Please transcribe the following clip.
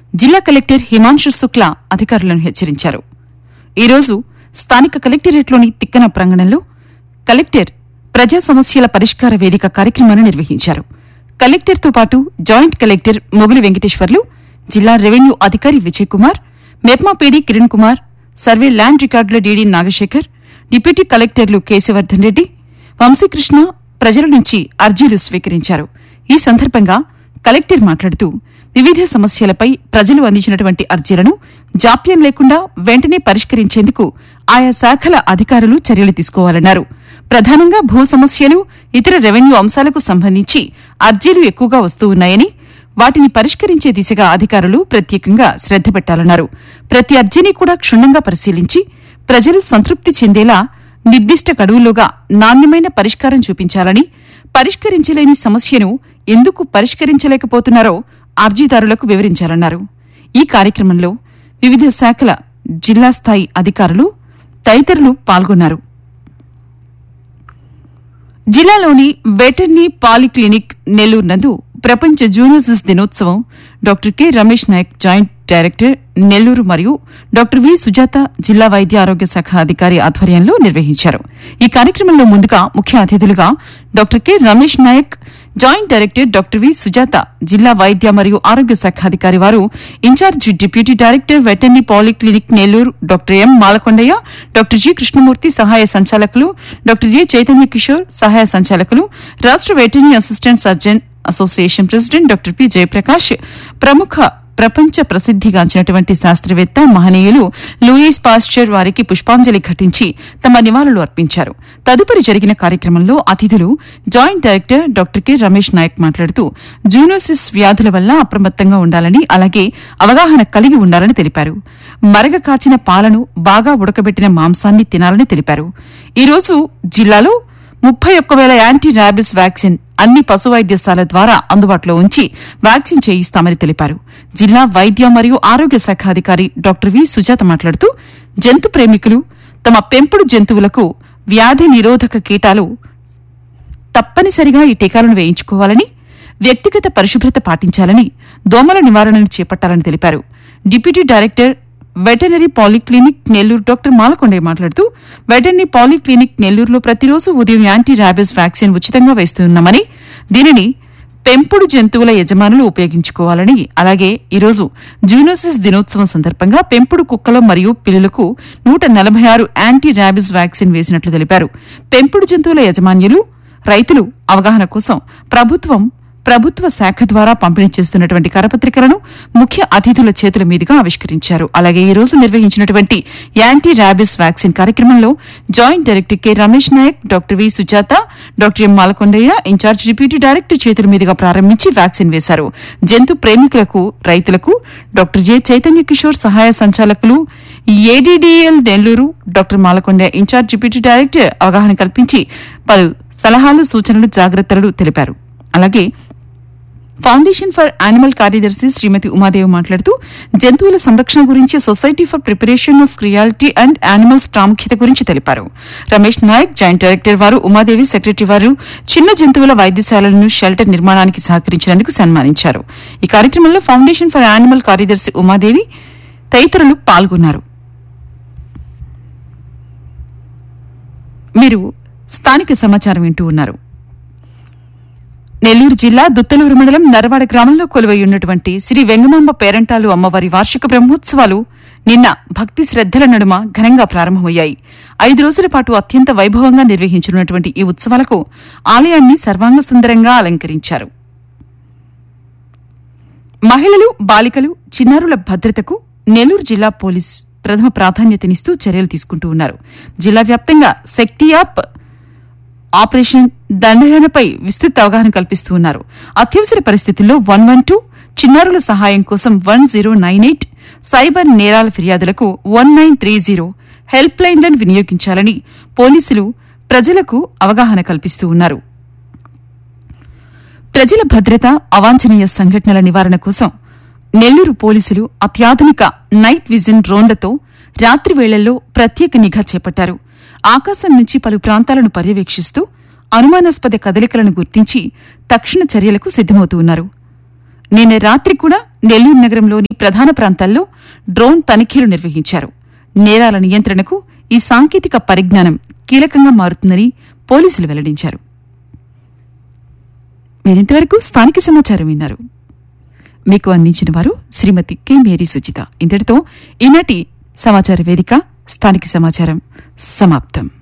జిల్లా కలెక్టర్ హిమాంశు శుక్లా అధికారులను హెచ్చరించారు ఈరోజు స్థానిక కలెక్టరేట్లోని తిక్కన ప్రాంగణంలో కలెక్టర్ ప్రజా సమస్యల పరిష్కార వేదిక కార్యక్రమాన్ని నిర్వహించారు కలెక్టర్తో పాటు జాయింట్ కలెక్టర్ మొగులి వెంకటేశ్వర్లు జిల్లా రెవెన్యూ అధికారి విజయ్ కుమార్ మెప్మా PD Kiran Kumar survey land రికార్డుల డీడీ నాగశేఖర్ డిప్యూటీ కలెక్టర్లు కేశవర్ధన్ రెడ్డి వంశీకృష్ణ ప్రజల నుంచి అర్జీలు స్వీకరించారు ఈ సందర్భంగా కలెక్టర్ మాట్లాడుతూ వివిధ సమస్యలపై ప్రజలు అందించినటువంటి అర్జీలను జాప్యం లేకుండా వెంటనే పరిష్కరించేందుకు ఆయా శాఖల అధికారులు చర్యలు తీసుకోవాలన్నారు ప్రధానంగా భూ సమస్యలు ఇతర రెవెన్యూ అంశాలకు సంబంధించి అర్జీలు ఎక్కువగా వస్తూ ఉన్నాయని వాటిని పరిష్కరించే దిశగా అధికారులు ప్రత్యేకంగా శ్రద్ధ పెట్టాలన్నారు ప్రతి అర్జీని కూడా క్షుణ్ణంగా పరిశీలించి ప్రజలు సంతృప్తి చెందేలా నిర్దిష్ట గడువులోగా నాణ్యమైన పరిష్కారం చూపించాలని పరిష్కరించలేని సమస్యను ఎందుకు పరిష్కరించలేకపోతున్నారో అర్జీదారులకు వివరించాలన్నారు ఈ కార్యక్రమంలో వివిధ శాఖల జిల్లా స్థాయి అధికారులు తదితరులు పాల్గొన్నారు జిల్లాలోని వెటర్నీ పాలిక్లినిక్ నెల్లూరు నందు ప్రపంచ జూనోసిస్ దినోత్సవం doctor K Ramesh Nayak joint director Nellore మరియు డాక్టర్ వి సుజాత జిల్లా వైద్య ఆరోగ్య శాఖ అధికారి ఆధ్వర్యంలో నిర్వహించారు ఈ కార్యక్రమంలో ముందుగా ముఖ్య అతిథులుగా doctor K Ramesh Nayak joint director doctor V Sujatha జిల్లా వైద్య మరియు ఆరోగ్య శాఖ అధికారి వారు incharge deputy director veterinary polyclinic Nellore doctor M Malakondaiah doctor G Krishnamurthy సహాయ సంచాలకులు డాక్టర్ జె చైతన్య కిషోర్ సహాయ సంచాలకులు రాష్ట్ర veterinary assistant surgeon association president doctor P Jayaprakash ప్రముఖ ప్రపంచ ప్రసిద్దిగాంచినటువంటి శాస్త్రవేత్త మహనీయులు లూయిస్ పాస్చర్ వారికి పుష్పాంజలి ఘటించి తమ నివాళులు అర్పించారు తదుపరి జరిగిన కార్యక్రమంలో అతిథులు joint director doctor K Ramesh Nayak మాట్లాడుతూ జూనోసిస్ వ్యాధుల వల్ల అప్రమత్తంగా ఉండాలని అలాగే అవగాహన కలిగి ఉండాలని తెలిపారు మరగ కాచిన పాలను బాగా ఉడకబెట్టిన మాంసాన్ని తినాలని తెలిపారు ఈ రోజు జిల్లాలో ముప్పై ఒక్క వేల యాంటీ ర్యాబిస్ వ్యాక్సిన్ అన్ని పశు వైద్యశాల ద్వారా అందుబాటులో ఉంచి వ్యాక్సిన్ చేయిస్తామని తెలిపారు జిల్లా వైద్య మరియు ఆరోగ్య శాఖ అధికారి డాక్టర్ వి సుజాత మాట్లాడుతూ జంతు ప్రేమికులు తమ పెంపుడు జంతువులకు వ్యాధి నిరోధక కీటాలు తప్పనిసరిగా ఈ టీకాలను వేయించుకోవాలని వ్యక్తిగత పరిశుభ్రత పాటించాలని దోమల నివారణను చేపట్టాలని తెలిపారు deputy director veterinary polyclinic Nellore doctor Malakondaiah మాట్లాడుతూ వెటనరీ పాలిక్లినిక్ నెల్లూరులో ప్రతిరోజు ఉదయం యాంటీ ర్యాబిస్ వ్యాక్సిన్ ఉచితంగా వేస్తున్నామని దీనిని పెంపుడు జంతువుల యజమానులు ఉపయోగించుకోవాలని అలాగే ఈరోజు జూనోసిస్ దినోత్సవం సందర్భంగా పెంపుడు కుక్కలు మరియు పిల్లులకు నూట నలభై ఆరు యాంటీ ర్యాబిస్ వ్యాక్సిన్ వేసినట్లు తెలిపారు పెంపుడు జంతువుల యజమాన్యులు రైతులు అవగాహన కోసం ప్రభుత్వం ప్రభుత్వ శాఖ ద్వారా పంపిణీ చేస్తున్నటువంటి కరపత్రికలను ముఖ్య అతిథుల చేతుల మీదుగా ఆవిష్కరించారు అలాగే ఈ రోజు నిర్వహించినటువంటి యాంటీ ర్యాబిస్ వ్యాక్సిన్ కార్యక్రమంలో joint director K Ramesh Nayak doctor V Sujatha doctor M Malakondaiah incharge deputy director చేతుల మీదుగా ప్రారంభించి వ్యాక్సిన్ వేశారు జంతు ప్రేమికులకు రైతులకు డాక్టర్ జె చైతన్య కిషోర్ సహాయ సంచాలకులు ADDL Nellore doctor Malakonda incharge deputy director అవగాహన కల్పించి పలు సలహాలు సూచనలు జాగ్రత్తలు తెలిపారు అలాగే ఫౌండేషన్ ఫర్ యానిమల్ కార్యదర్శి శ్రీమతి ఉమాదేవి మాట్లాడుతూ జంతువుల సంరక్షణ గురించి society for preparation of cruelty and animals ప్రాముఖ్యత గురించి తెలిపారు రమేష్ నాయక్ జాయింట్ డైరెక్టర్ వారు ఉమాదేవి సెక్రటరీ వారు చిన్న జంతువుల వైద్యశాలలను షెల్టర్ నిర్మాణానికి సహకరించినందుకు సన్మానించారు ఈ కార్యక్రమంలో ఫౌండేషన్ ఫర్ యానిమల్ కార్యదర్శి ఉమాదేవి తదితరులు పాల్గొన్నారు మీరు స్థానిక సమాచారం వింటూ ఉన్నారు నెల్లూరు జిల్లా దుత్తలూరు మండలం నరవాడ గ్రామంలో కొలువై ఉన్నటువంటి శ్రీ వెంగమాంబ పేరంటాలు అమ్మవారి వార్షిక బ్రహ్మోత్సవాలు నిన్న భక్తి శ్రద్దల నడుమ ఘనంగా ప్రారంభమయ్యాయి ఐదు రోజుల పాటు అత్యంత వైభవంగా నిర్వహించనున్నటువంటి ఈ ఉత్సవాలకు ఆలయాన్ని సర్వాంగ సుందరంగా అలంకరించారు మహిళలు బాలికలు చిన్నారుల భద్రతకు నెల్లూరు జిల్లా పోలీస్ ప్రథమ ప్రాధాన్యతనిస్తూ చర్యలు తీసుకుంటూ ఉన్నారు జిల్లా వ్యాప్తంగా శక్తి యాప్ ఆపరేషన్ దండయానపై విస్తృత అవగాహన కల్పిస్తూ ఉన్నారు అత్యవసర పరిస్థితుల్లో వన్ వన్ టూ చిన్నారుల సహాయం కోసం one zero nine eight cyber నేరాల ఫిర్యాదులకు one nine three zero help లైన్లను వినియోగించాలని పోలీసులు ప్రజలకు అవగాహన కల్పిస్తూ ఉన్నారు ప్రజల భద్రత అవాంఛనీయ సంఘటనల నివారణ కోసం నెల్లూరు పోలీసులు అత్యాధునిక నైట్ విజన్ డ్రోన్లతో రాత్రి వేళల్లో ప్రత్యేక నిఘా చేపట్టారు ఆకాశం నుంచి పలు ప్రాంతాలను పర్యవేక్షిస్తూ అనుమానాస్పద కదలికలను గుర్తించి తక్షణ చర్యలకు సిద్దమవుతూ ఉన్నారు నిన్న రాత్రి కూడా నెల్లూరు నగరంలోని ప్రధాన ప్రాంతాల్లో డ్రోన్ తనిఖీలు నిర్వహించారు నేరాల నియంత్రణకు ఈ సాంకేతిక పరిజ్ఞానం కీలకంగా మారుతుందని పోలీసులు వెల్లడించారు మీరింతవరకు స్థానిక సమాచారం విన్నారు మీకు అందించిన వారు శ్రీమతి కె మేరీ సుచిత ఇంతటితో ఈనాటి సమాచార వేదిక స్థానిక సమాచారం సమాప్తం